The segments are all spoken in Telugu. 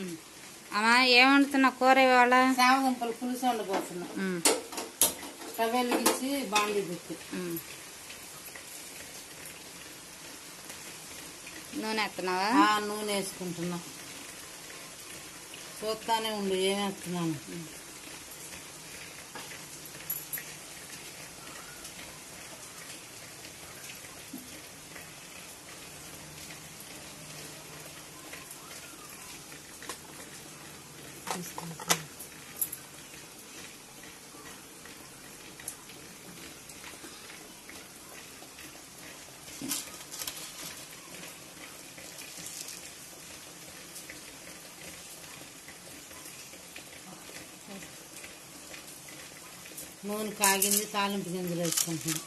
అమ్మా ఏం వండుతున్నావు కూర ఇవాళ శామదుంపలు పులుసు వండబోతున్నాం ఉమ్, స్టవ్ వెలిగించి బాండీ పెట్టి ఉమ్. నూనె ఎత్తున్నావా ఆ నూనె వేసుకుంటున్నా చూస్తానే ఉండు ఏం వేస్తున్నాను తీసుకుంటున్నా. నూనె కాగింది తాలింపు గింజలు వేసుకుంటున్నాం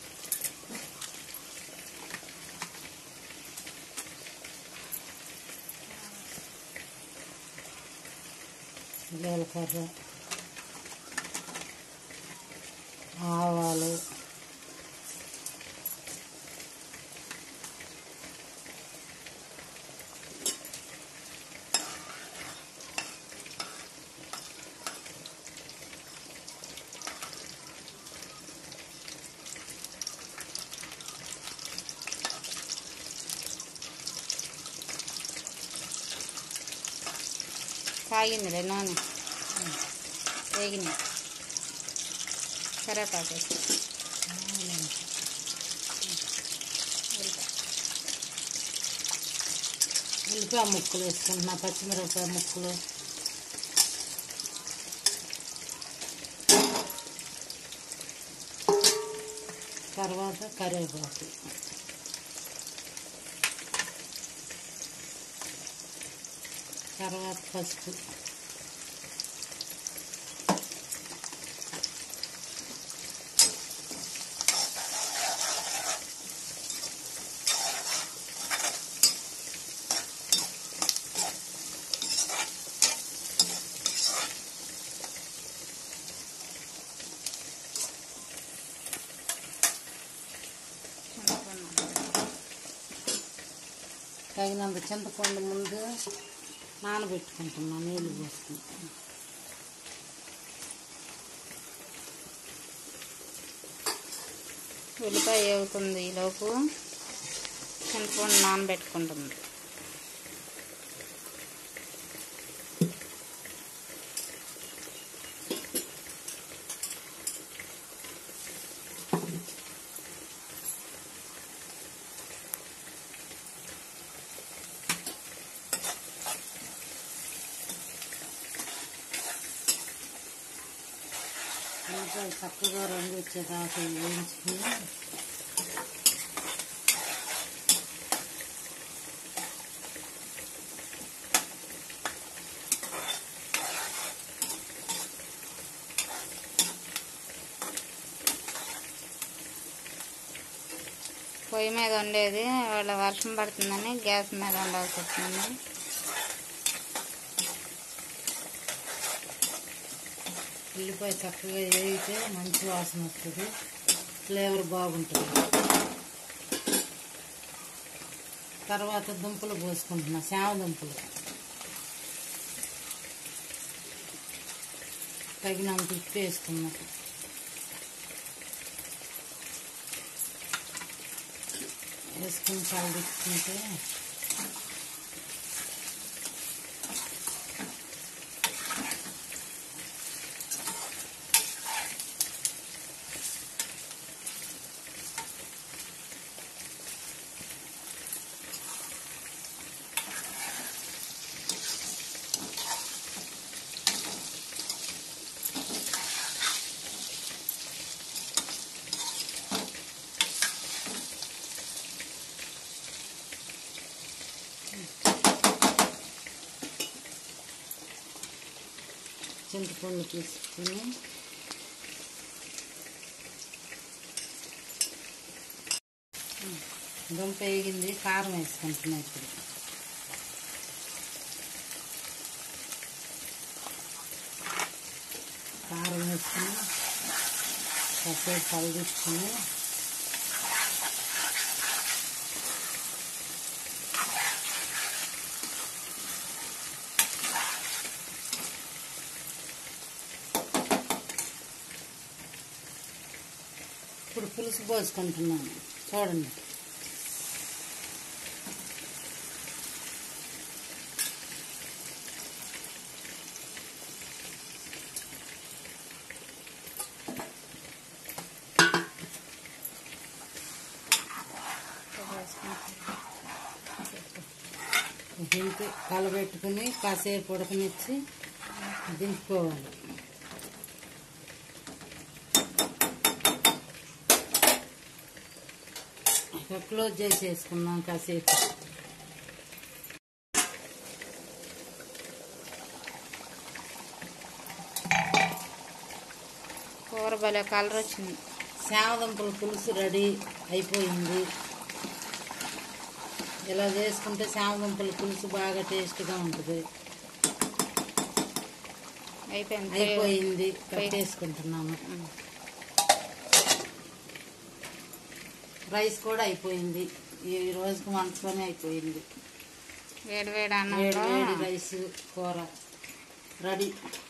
జీలకర్ర ఆవాలు కాగిందిలే నూనె వేగినాయి కరేపాకు వేసి. ఉల్లిపాయ ముక్కలు వేసుకుంటున్నా పచ్చిమిరపకాయ ముక్కలు తర్వాత కరివేపాకు తర్వాత పసుపు తగినంత చింతపండు ముందు నానబెట్టుకుంటున్నా నీళ్ళు పోసుకుని ఉల్లిపాయ వేగుతుంది ఈలోపు చింతపండు నానబెట్టుకుంటుంది ఇంకా చక్కగా రంగు వచ్చేదాకా వేయించుకుని పొయ్యి మీద వండేది వాళ్ళ వర్షం పడుతుందని గ్యాస్ మీద వండాల్సి వచ్చింది ఉల్లిపాయ చక్కగా వేగితే మంచి వాసన వస్తుంది ఫ్లేవర్ బాగుంటుంది తర్వాత దుంపలు పోసుకుంటున్నా శామ దుంపలు తగినంత ఉప్పు వేసుకున్నా వేసుకుని కలిపించుకుంటే చింతపండు తీసుకుని దుంప వేగింది కారం వేసుకుంటున్నా ఇప్పుడు కారం వేసుకుని కాసేపు కలిగించుకుని ఇప్పుడు పులుసు పోసుకుంటున్నాను చూడండి ఇంత కలబెట్టుకుని కాసేపు ఉడకనిచ్చి దింపుకోవాలి ఇక క్లోజ్ చేసేసుకున్నాం కాసేపు కూర భలే కలర్ వచ్చింది శామదుంపల పులుసు రెడీ అయిపోయింది ఇలా చేసుకుంటే శామదుంపల పులుసు బాగా టేస్ట్గా ఉంటుంది అయిపోయింది అయిపోయింది కట్టేసుకుంటున్నాము రైస్ కూడా అయిపోయింది ఈ రోజుకి వంట పని అయిపోయింది వేడి వేడి వేడి అన్నంలో వేడి రైస్ కూర రెడీ